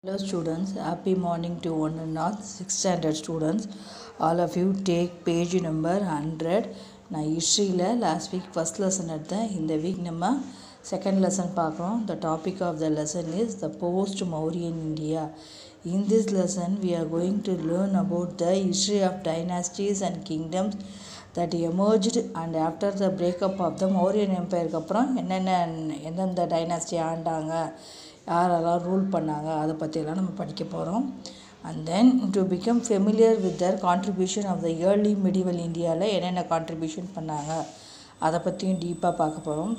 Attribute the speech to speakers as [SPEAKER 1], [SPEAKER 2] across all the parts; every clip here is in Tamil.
[SPEAKER 1] Hello students, happy morning to one and all, sixth standard students. All of you take page number hundred நான் ஹிஸ்ட்ரியில் லாஸ்ட் வீக் ஃபஸ்ட் லெசன் எடுத்தேன் இந்த வீக் நம்ம செகண்ட் லெசன் பார்க்குறோம் the topic of the lesson is the post Mauryan India in this lesson we are going to learn about the history of dynasties and kingdoms that emerged and after the breakup of the Mauryan எம்பையருக்கு அப்புறம் என்னென்ன எந்தெந்த டைனாஸ்டி ஆண்டாங்க யாரெல்லாம் ரூல் பண்ணாங்க அதை பற்றியெல்லாம் நம்ம படிக்க போகிறோம் and then to become familiar with their contribution of the early medieval இந்தியாவில் என்னென்ன கான்ட்ரிபியூஷன் பண்ணாங்க அதை பற்றியும் டீப்பாக பார்க்க போகிறோம்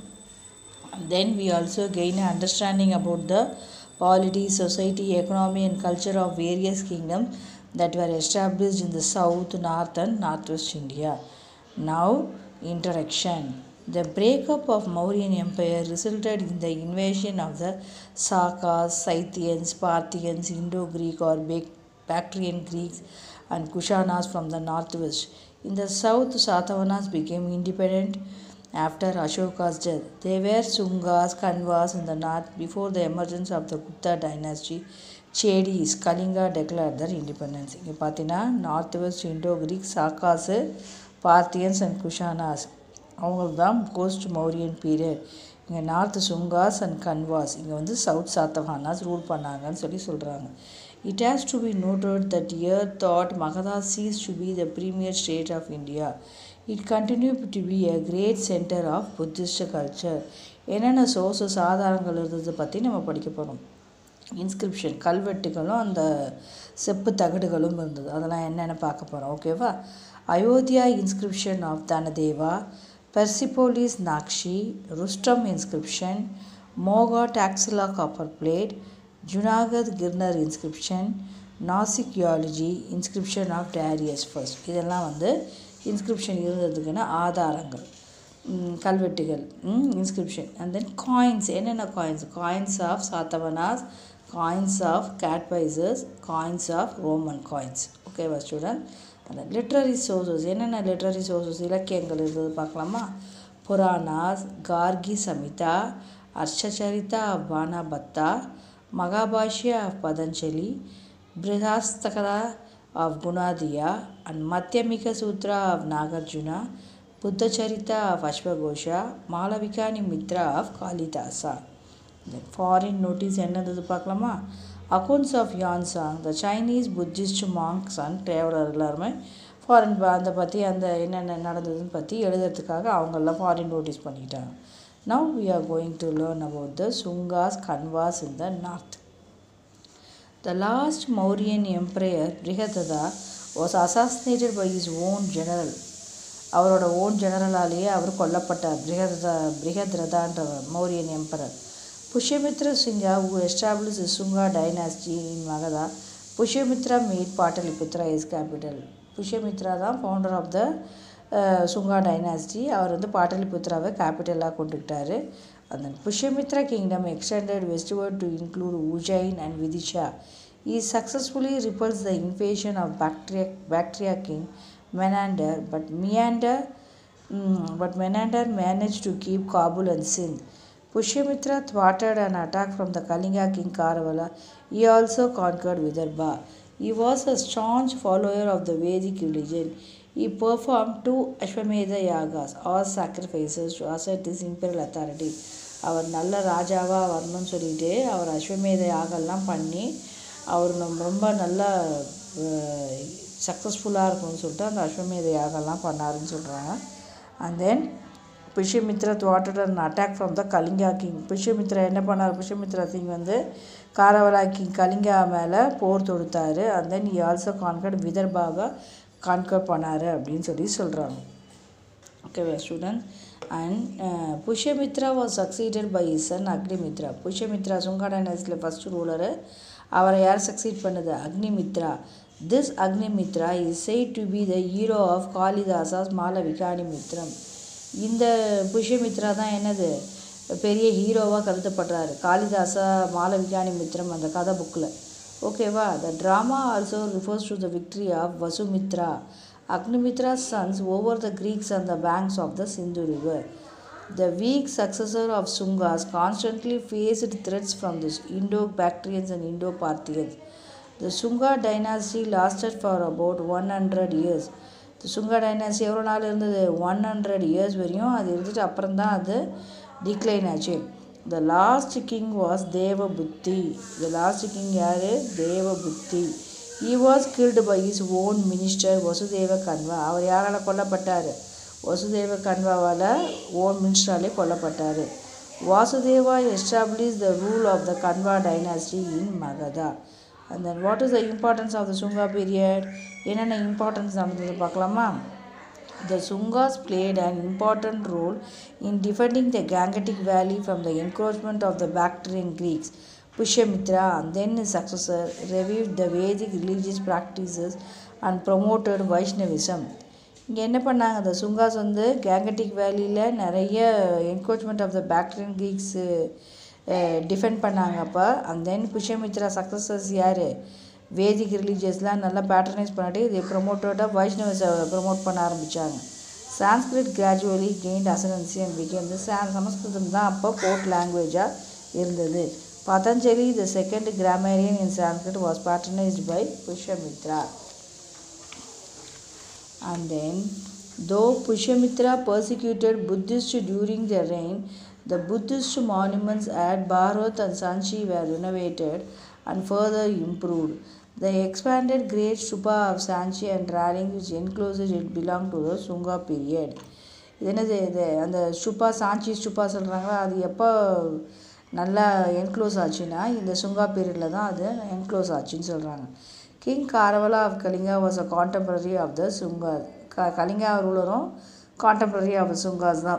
[SPEAKER 1] then we also gain understanding about the polity society economy and culture of various kingdom that were established in the south, north and northwest India. Now, introduction. The breakup of Mauryan Empire resulted in the invasion of the Sakas, Scythians, Parthians, Indo-Greek or Bactrian Greeks and Kushanas from the northwest. In the south, Satavahanas became independent after Ashoka's death. They were Sungas, Kanvas in the north before the emergence of the Gupta dynasty. Chedis Kalinga declare their independence இங்கே பார்த்தீங்கன்னா north west Indo Greek Sakas Parthians and Kushanas அவங்களுக்கு தான் போஸ்ட் மௌரியன் பீரியட் இங்கே நார்த் சுங்காஸ் அண்ட் கன்வாஸ் இங்கே வந்து சவுத் சாத்தவானாஸ் ரூல் பண்ணாங்கன்னு சொல்லி சொல்கிறாங்க it has to be noted that year though Magadha cease to be the premier state of India it continue to be a great centre of Buddhist culture என்னென்ன சோர்ஸஸ் ஆதாரங்கள் இருந்ததை பற்றி நம்ம படிக்க போகிறோம் இன்ஸ்கிரிப்ஷன் கல்வெட்டுகளும் அந்த செப்பு தகடுகளும் இருந்தது அதெல்லாம் என்னென்னு பார்க்க போகிறோம் ஓகேவா Ayodhya inscription of Dhanadeva Persepolis Naqshi Rustam inscription மோகா Taxila copper plate Junagadh Girnar inscription Nasik யாலஜி இன்ஸ்கிரிப்ஷன் ஆஃப் டேரியஸ் ஃபர்ஸ்ட் இதெல்லாம் வந்து இன்ஸ்கிரிப்ஷன் இருந்ததுக்குன்னு ஆதாரங்கள் கல்வெட்டுகள் இன்ஸ்கிரிப்ஷன் அண்ட் தென் காயின்ஸ் என்னென்ன coins coins of Satavahanas coins of Kadphises coins of Roman coins ஓகேவா ஸ்டூடெண்ட் அந்த லிட்ரரி சோர்சஸ் என்னென்ன லிட்ரரி சோர்சஸ் இலக்கியங்கள் இருந்தது பார்க்கலாமா Puranas Gargi Samhita Harshacharita of Banabhatta Mahabhashya of Patanjali Brihatkatha of குணாதியா and Madhyamika Sutra of Nagarjuna Buddhacharita of அஸ்வகோஷா Malavikagnimitra of Kalidasa foreign notices என்னது பார்க்கலாமா accounts of Xuanzang the Chinese Buddhist monks and traveller எல்லாருமே ஃபாரின் அந்த பற்றி அந்த என்னென்ன நடந்ததுன்னு பற்றி எழுதுறதுக்காக அவங்கெல்லாம் ஃபாரின் நோட்டீஸ் பண்ணிக்கிட்டாங்க now we are going to learn about the Sungas Kanvas in the north the last Mauryan emperor Brihadratha was assassinated by his own general அவரோட ஓன் ஜெனரலாலேயே அவர் கொல்லப்பட்டார் பிரிகதா பிரிகத்ரதான்ற Mauryan emperor Pushyamitra Sunga who established the Sunga dynasty in Magadha. Pushyamitra made Pataliputra his capital Pushyamitra தான் founder of the Sunga dynasty அவர் வந்து பாட்டலிபுத்ராவை கேபிட்டலாக கொண்டுக்கிட்டாரு அந்த Pushyamitra kingdom extended westward to include Ujjain and Vidisha he successfully repels the invasion of Bactria Bactria king Menander, but Meander, mm, but Menander managed to keep Kabul and Sindh. Pushyamitra thwarted an attack from the Kalinga king Karavala. He also conquered Vidarbha. He was a staunch follower of the Vedic religion. He performed two Ashwamedha yagas or sacrifices to assert his imperial authority. அவர் நல்ல ராஜாவாக வரணும்னு சொல்லிட்டு அவர் அஸ்வமேத யாகெல்லாம் பண்ணி அவர் ரொம்ப நல்லா சக்ஸஸ்ஃபுல்லாக இருக்கும்னு சொல்லிட்டு அந்த அஸ்வமேத யாகெல்லாம் பண்ணாருன்னு சொல்கிறாங்க அண்ட் தென் புஷ்யமித்ரா துவாட்டட் and attack from the Kalinga king Pushyamitra என்ன பண்ணார் புஷ்யமித்ரா கிங் வந்து காரவலா கிங் கலிங்கா மேலே போர் தொடுத்தார் and then he also conquered விதர்பாவை கான்கர் பண்ணார் அப்படின்னு சொல்லி சொல்கிறாங்க ஓகேவா student and Pushyamitra was succeeded by his son Agnimitra Pushyamitra Sunga டைனஸ்டியில் ஃபஸ்ட் ரூலரு அவரை யார் சக்சீட் பண்ணுது Agnimitra this Agnimitra is said to be the hero of Kalidasa's Malavikagnimitram இந்த புஷ்யமித்ரா தான் என்னது பெரிய ஹீரோவாக கருதப்படுறாரு காளிதாசா மாலவிகாணி மித்ரம் அந்த கதை புக்கில் ஓகேவா the drama also refers to the victory of Vasumitra Agnimitra sons over the Greeks and the banks of the Sindhu river The weak successor of Sungas constantly faced threats from the Indo-Bactrians and Indo-Parthians. The Sunga dynasty lasted for about 100 years. The Sunga dynasty எவ்வளோ நாள் இருந்தது ஒன் ஹண்ட்ரட் இயர்ஸ் வரையும் அது இருந்துட்டு அப்புறம் தான் அது டிக்ளைன் ஆச்சு த லாஸ்ட் கிங் வாஸ் தேவபுத்தி த லாஸ்ட் கிங் யார் தேவபுத்தி he was killed by his own minister Vasudeva Kanva அவர் யாரால் கொல்லப்பட்டார் வசுதேவ கன்வாவால் ஓன் மினிஸ்டராலே கொல்லப்பட்டார் Vasudeva establish the rule of the Kanva dynasty in Magadha and then what is the importance of the Sunga period என்னென்ன இம்பார்ட்டன்ஸ் நடந்தது பார்க்கலாமா The Sungas played an important role in defending the Gangetic Valley from the encroachment of the Bactrian Greeks. Pushyamitra and then his successor revived the Vedic religious practices and promoted Vaishnavism. இங்கே என்ன பண்ணாங்க இந்த சுங்காஸ் வந்து கேங்கட்டிக் வேலியில் நிறைய encroachment of the Bactrian Greeks defend பண்ணாங்க அப்போ அண்ட் தென் புஷ்யமித்ரா சக்ஸஸர்ஸ் யார் வேதிக் ரிலீஜியஸ்லாம் நல்லா பேட்டர்னைஸ் பண்ணிட்டு இதை ப்ரொமோட்டடாக வைஷ்ணவஸை ப்ரொமோட் பண்ண ஆரம்பித்தாங்க Sanskrit gradually gained ascendancy and became the சா சமஸ்கிருதம் தான் அப்போ கோர்ட் லாங்குவேஜாக இருந்தது Patanjali the second grammarian in Sanskrit was patronized by Pushyamitra And then, though Pushyamitra persecuted Buddhists during their reign, the Buddhist monuments at Bharat and Sanchi were renovated and further improved. The expanded Great Stupa of Sanchi and Raling, which encloses it, belong to the Sunga period. இது என்னது இது அந்த ஸ்டுப்பா சாஞ்சி ஸ்டுப்பா சொல்கிறாங்களா அது எப்போ நல்லா என்க்ளோஸ் ஆச்சுன்னா இந்த சுங்கா பீரியடில் தான் அது என்க்ளோஸ் ஆச்சுன்னு சொல்கிறாங்க king Kharavela of Kalinga was a contemporary of the Sungas க கலிங்கா ரூலரும் கான்டெம்பரரி ஆஃப் சுங்காஸ் தான்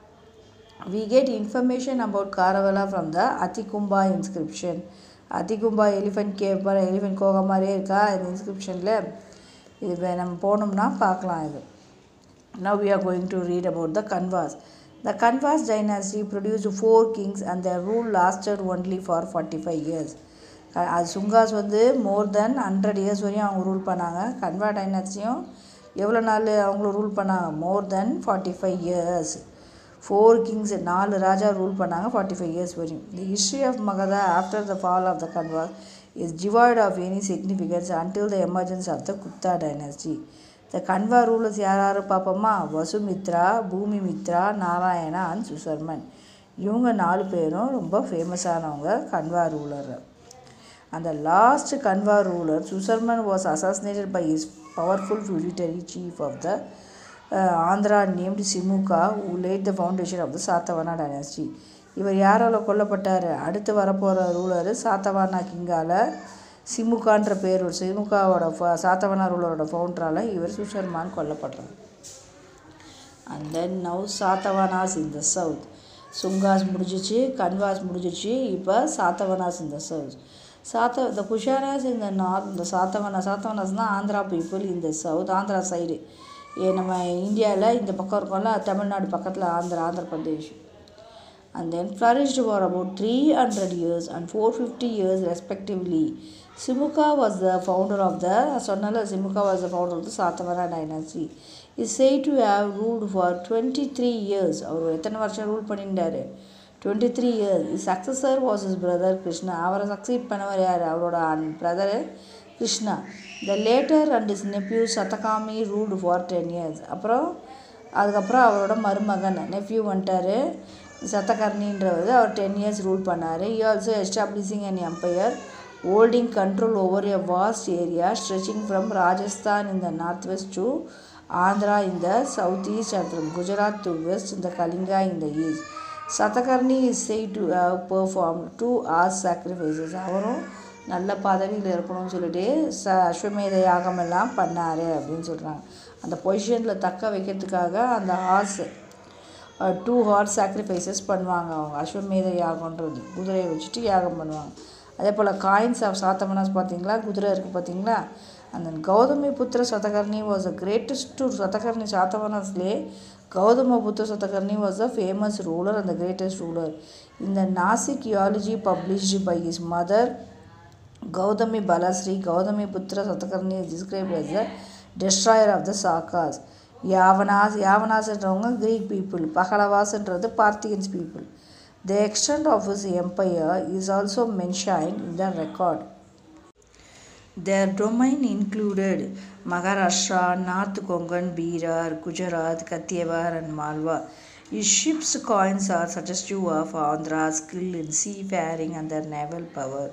[SPEAKER 1] we get information about Kharavela from the Hathigumpha inscription Hathigumpha elephant cave பாரு எலிஃபென்ட் கோகா மாதிரியே இருக்கா இந்த இன்ஸ்கிரிப்ஷனில் இது வே- நம்ம போனோம்னா பார்க்கலாம் இது Now we are going to read about the Kanvas. The Kanvas dynasty produced four kings and their rule lasted only for 45 years. க- அது சுங்காஸ் வந்து மோர் தென் ஹண்ட்ரட் இயர்ஸ் வரையும் அவங்க ரூல் பண்ணாங்க கன்வா டைனாஸ்டியும் எவ்வளோ நாள் அவங்களும் ரூல் பண்ணாங்க more then forty five years four kings நாலு ராஜா ரூல் பண்ணாங்க ஃபார்ட்டி ஃபைவ் இயர்ஸ் வரையும் the history of Magadha after the fall of the Kanvas is devoid of any significance until the emergence of the Gupta dynasty இந்த கன்வா ரூலர்ஸ் யார் யார் பார்ப்போமா வசுமித்ரா பூமிமித்ரா நாராயணா அண்ட் சுசர்மன் இவங்க நாலு பேரும் ரொம்ப ஃபேமஸானவங்க கன்வா ரூலர் அந்த last Kanva ruler Susharman was assassinated by his powerful feudatory chief of the uh, Andhra named Simuka who laid the foundation of the Satavahana dynasty இவர் யாரால் கொல்லப்பட்டார் அடுத்து வரப்போகிற ரூலர் சாத்தவானா கிங்கால சிமுகான்ற பேர் ஒரு சிமுகாவோட ஃப- சாத்தவானா ரூலரோட ஃபவுண்டரால் இவர் சுசர்மான் கொல்லப்படுறார் and then now Satavahanas in the south Sungas முடிஞ்சிச்சு கன்வாஸ் முடிஞ்சிச்சு இப்போ சாத்தவனாஸ் இந்த சவுத் சாத்த இந்த குஷாராஸ் இந்த நார்த் இந்த சாத்தவனா சாத்தவனாஸ் தான் ஆந்திரா பீப்புள் இந்த சவுத் ஆந்திரா சைடு ஏ நம்ம இந்தியாவில் இந்த பக்கம் இருக்கோம்ல தமிழ்நாடு பக்கத்தில் Andhra Andhra Pradesh and then flourished for about 300 years and 450 years respectively. Simuka was the founder of the சொன்னால Simuka was the founder of the Satavana dynasty. Is said to have ruled for 23 years. அவர் எத்தனை வருஷம் ரூல் பண்ணியிருந்தாரு 23 years. His successor was his brother Krishna. அவரை சக்சீட் பண்ணவர் யார் அவரோட brother Krishna the later and his nephew Satakarni ruled for ten years அப்புறம் அதுக்கப்புறம் அவரோட மருமகன் நெஃப்யூ வந்துட்டார் சத்தகர்ணின்றவர் அவர் டென் இயர்ஸ் ரூல் பண்ணார் he also establishing an empire holding control over a vast area stretching from Rajasthan in the northwest to Andhra in the southeast and from Gujarat to west in the Kalinga in the east. Satakarni is said to have performed two hours sacrifices அவரும் நல்ல பதவியில் இருக்கணும்னு சொல்லிட்டு ச அஸ்வமேத யாகம் எல்லாம் பண்ணார் அப்படின்னு சொல்கிறாங்க அந்த பொசிஷனில் தக்க வைக்கிறதுக்காக அந்த ஹார்ஸ் டூ ஹார்ஸ் சாக்ரிஃபைசஸ் பண்ணுவாங்க அவங்க அஸ்வமேத யாகன்றது குதிரையை வச்சுட்டு யாகம் பண்ணுவாங்க அதே போல் காயின்ஸ் ஆஃப் சாத்தமனாஸ் பார்த்தீங்களா குதிரை இருக்குது பார்த்தீங்களா அந்த Gautami Putra Satakarni was a greatest to Satakarni சாத்தவனாஸ்லே Gautama Putra Satakarni was a famous ruler அந்த கிரேட்டஸ்ட் ரூலர் இந்த நாசிக் யாலஜி published by his mother Gautami Balasri, Gautami Putra Satakarni is described as the destroyer of the Sakas. Yavanas யாவனாஸ்ன்றவங்க கிரீக் பீப்புள் பகலவாஸ்ன்றது Parthians people the extent of his empire is also mentioned in the record. Their domain included Maharashtra, North Konkan, Bihar, Gujarat, Kathiawar and Malwa. His ships' coins are suggestive of Andhra's skill in seafaring and their naval power.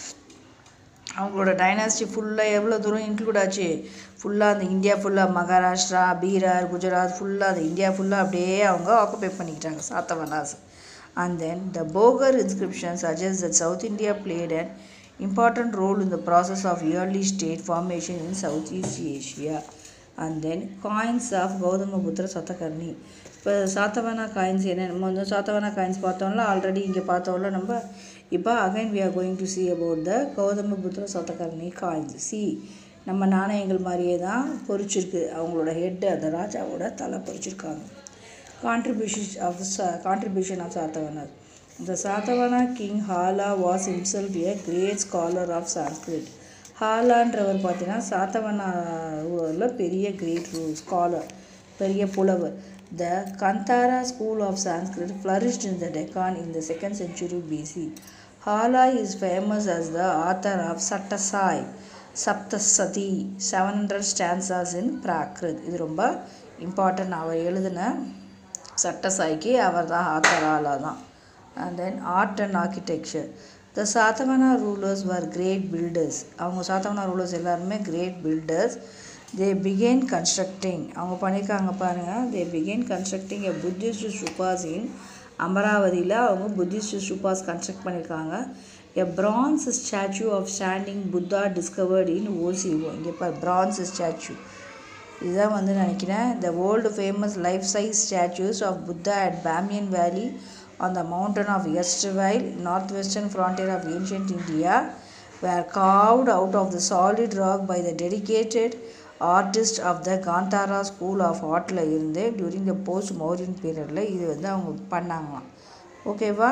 [SPEAKER 1] அவங்களோட டைனாஸ்டி ஃபுல்லாக எவ்வளோ தூரம் இன்க்ளூட் ஆச்சு ஃபுல்லாக அந்த இந்தியா ஃபுல்லாக மகாராஷ்டிரா பீகார் குஜராத் ஃபுல்லாக அந்த இந்தியா ஃபுல்லாக அப்படியே அவங்க ஆக்குபை பண்ணிக்கிட்டாங்க சாத்தவனாஸ் அண்ட் தென் த போகர் inscription suggest that south India played an important role in the process of early state formation in Southeast Asia. And then coins of Gautamiputra Satakarni இப்போ சாத்தவானா காயின்ஸ் என்ன நம்ம வந்து சாத்தவானா காயின்ஸ் பார்த்தோம்ல ஆல்ரெடி இங்கே பார்த்தோம்ல நம்ம இப்போ again we are going to see about the Gautamiputra Satakarni coins see நம்ம நாணயங்கள் மாதிரியே தான் பொறிச்சிருக்கு அவங்களோட ஹெட்டு அந்த ராஜாவோட தலை பொறிச்சிருக்காங்க contribution of contribution of Satavahana The Satavana king Hala was himself a great scholar of Sanskrit. ஹாலான்றவர் பார்த்தீங்கன்னா சாத்தவனாவில் பெரிய கிரேட் ஸ்காலர் பெரிய புலவர் the Gandhara school of Sanskrit flourished in the Deccan in the second century BC Hala is famous as the author of Sattasai Saptasati seven hundred stanzas in Prakrit இது ரொம்ப இம்பார்ட்டன்ட் அவர் எழுதின சட்டசாய்க்கு அவர் தான் ஆத்தர் ஆலா தான் and then art and architecture the Satavahana rulers were great builders அவங்க சாத்தவனா ரூலர்ஸ் எல்லாருமே great builders they began constructing அவங்க பண்ணியிருக்காங்க பாருங்கள் they began constructing a Buddhist stupas in அமராவதியில் அவங்க புத்திஸ்ட் ஸ்டூபாஸ் கன்ஸ்ட்ரக்ட் பண்ணியிருக்காங்க a bronze statue of standing Buddha discovered in Oc Eo இங்கே இப்போ பிரான்ஸ் ஸ்டாச்சு இதுதான் வந்து நினைக்கிறேன் the world famous life size statues of Buddha at Bamiyan valley on the mountain of Erstwhile, northwestern frontier of ancient India, were carved out of the solid rock by the dedicated artist of the Gandhara school of artல இருந்து during the post Mauryan periodல இது வந்து அவங்க பண்ணாங்களாம் ஓகேவா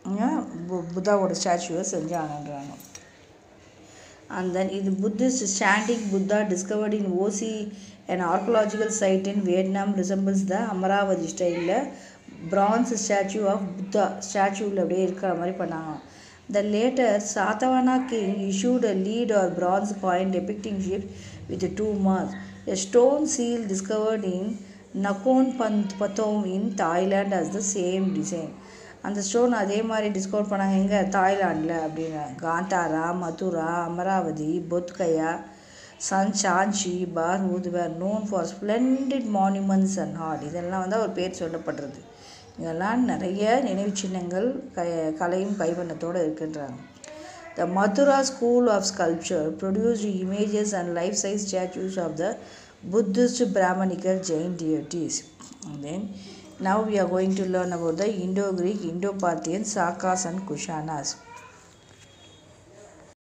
[SPEAKER 1] புத்தாவோட ஸ்டாச்சுவை செஞ்சாங்கன்றாங்க and then இது Buddhist standing Buddha discovered in Oc Eo an archaeological site in Vietnam resembles the Amaravati ஸ்டைலில் பிரான்ஸ் ஸ்டாச்சு ஆஃப் புத்தா ஸ்டாச்சுவில் அப்படியே இருக்கிற மாதிரி பண்ணாங்க the later Satavahana king issued a lead or bronze coin depicting ship with two masts a stone seal discovered in Nakhon பந்த் Pathom in Thailand as the same design அந்த ஸ்டோன் அதே மாதிரி டிஸ்கவர் பண்ணாங்க எங்கே தாய்லாண்டில் அப்படின்னு காந்தாரா மதுரா அமராவதி பொத்கயா சன் Sanchi Bharhut were known far splendid monuments and art இதெல்லாம் வந்து அவர் பேர் சொல்லப்படுறது இதெல்லாம் நிறைய நினைவு சின்னங்கள் க கலையும் கைவண்ணத்தோடு இருக்கின்றாங்க the Mathura school of sculpture produced images and life size statues of the Buddhist Brahmanical Jain deities then now we are going to learn about the Indo Greek Indo Parthian Sakas and குஷானாஸ்